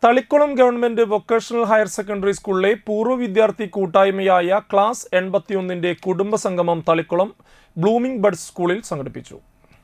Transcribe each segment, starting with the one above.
Thalikkulam government vocational higher secondary സ്കൂളിലെ പൂർവ്വ വിദ്യാർത്ഥി കൂട്ടായ്മയായ ക്ലാസ് എൺപത്തിയൊന്നിന്റെ കുടുംബ സംഗമം തളിക്കുളം ബ്ലൂമിംഗ് ബഡ്സ് സ്കൂളിൽ സംഘടിപ്പിച്ചു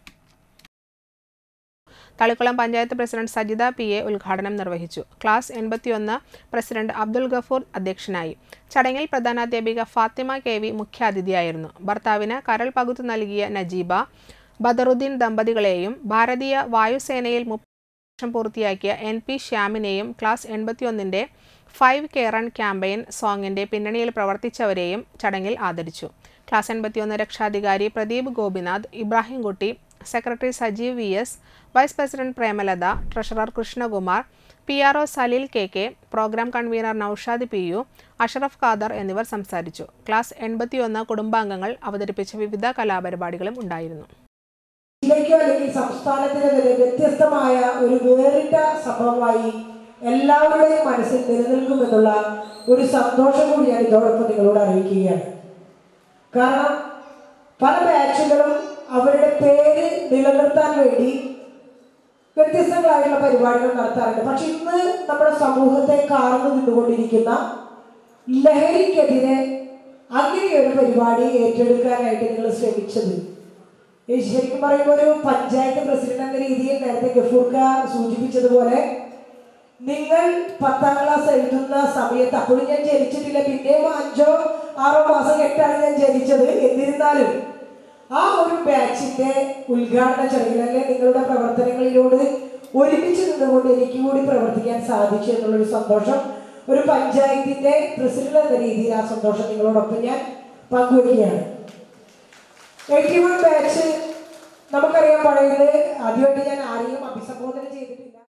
Thalikulam panchayat president Sajitha P A ഉദ്ഘാടനം നിർവഹിച്ചു ക്ലാസ് എൺപത്തിയൊന്ന് പ്രസിഡന്റ് അബ്ദുൽ ഗഫൂർ അധ്യക്ഷനായി ചടങ്ങിൽ പ്രധാനാധ്യാപിക ഫാത്തിമ കെ വി മുഖ്യാതിഥിയായിരുന്നു ഭർത്താവിന് കരൾ പകുത്തു നൽകിയ നജീബ ബദറുദ്ദീൻ ദമ്പതികളെയും ഭാരതീയ വായുസേനയിൽ മുപ്പത് വർഷം പൂർത്തിയാക്കിയ എൻ പി ശ്യാമിനെയും ക്ലാസ് എൺപത്തിയൊന്നിൻ്റെ ഫൈവ് കെ റൺ ക്യാമ്പയിൻ സോങ്ങിൻ്റെ പിന്നണിയിൽ പ്രവർത്തിച്ചവരെയും ചടങ്ങിൽ ആദരിച്ചു ക്ലാസ് എൺപത്തിയൊന്ന് രക്ഷാധികാരി Pradeep Gopinath Ibrahimkutty secretary Sajeev V S vice president Premalatha treasurer Krishnakumar P R O Saleel K K programme convener Noushad P U Ashraf Khader എന്നിവർ സംസാരിച്ചു ക്ലാസ് എൺപത്തിയൊന്ന് കുടുംബാംഗങ്ങൾ അവതരിപ്പിച്ച വിവിധ കലാപരിപാടികളും ഉണ്ടായിരുന്നു ജില്ലയ്ക്കോ അല്ലെങ്കിൽ സംസ്ഥാനത്തിന് വരെ വ്യത്യസ്തമായ ഒരു വേറിട്ട സംഭവമായി എല്ലാവരുടെയും മനസ്സിൽ നിലനിൽക്കുമെന്നുള്ള ഒരു സന്തോഷം കൂടി ഞാൻ ഇതോടൊപ്പം നിങ്ങളോട് അറിയിക്കുകയാണ് കാരണം പല ബാച്ചുകളും അവരുടെ പേര് നിലനിർത്താൻ വേണ്ടി വ്യത്യസ്തങ്ങളായിട്ടുള്ള പരിപാടികൾ നടത്താറുണ്ട് പക്ഷെ ഇന്ന് നമ്മുടെ സമൂഹത്തെ കാർന്നു നിന്നുകൊണ്ടിരിക്കുന്ന ലഹരിക്കെതിരെ അങ്ങനെയൊരു പരിപാടി ഏറ്റെടുക്കാനായിട്ട് നിങ്ങൾ ശ്രമിച്ചത് ഈ ശരിക്കും പറയുമ്പോൾ ഒരു പഞ്ചായത്ത് പ്രസിഡന്റ് എന്ന രീതിയിൽ നേരത്തെ ഗഫൂർക്ക സൂചിപ്പിച്ചതുപോലെ നിങ്ങൾ പത്താം ക്ലാസ് എഴുതുന്ന സമയത്ത് അപ്പോഴും ഞാൻ ജനിച്ചിട്ടില്ല പിന്നെയും അഞ്ചോ ആറോ മാസം എട്ടാണ് ഞാൻ ജനിച്ചത് എന്നിരുന്നാലും ആ ഒരു ബാച്ചിന്റെ ഉദ്ഘാടന ചടങ്ങിൽ അല്ലെ നിങ്ങളുടെ പ്രവർത്തനങ്ങളിലൂടെ ഒരുമിച്ച് നിന്നുകൊണ്ട് എനിക്ക് കൂടി പ്രവർത്തിക്കാൻ സാധിച്ചു എന്നുള്ളൊരു സന്തോഷം ഒരു പഞ്ചായത്തിന്റെ പ്രസിഡന്റ് എന്ന രീതിയിൽ ആ സന്തോഷം നിങ്ങളോടൊപ്പം ഞാൻ പങ്കുവയ്ക്കുകയാണ് എയ്റ്റി വൺ ബാച്ച് നമുക്കറിയാൻ പറയുന്നത് ആദ്യമായിട്ട് ഞാൻ ആരെയും അഭിസംബോധന ചെയ്തിട്ടില്ല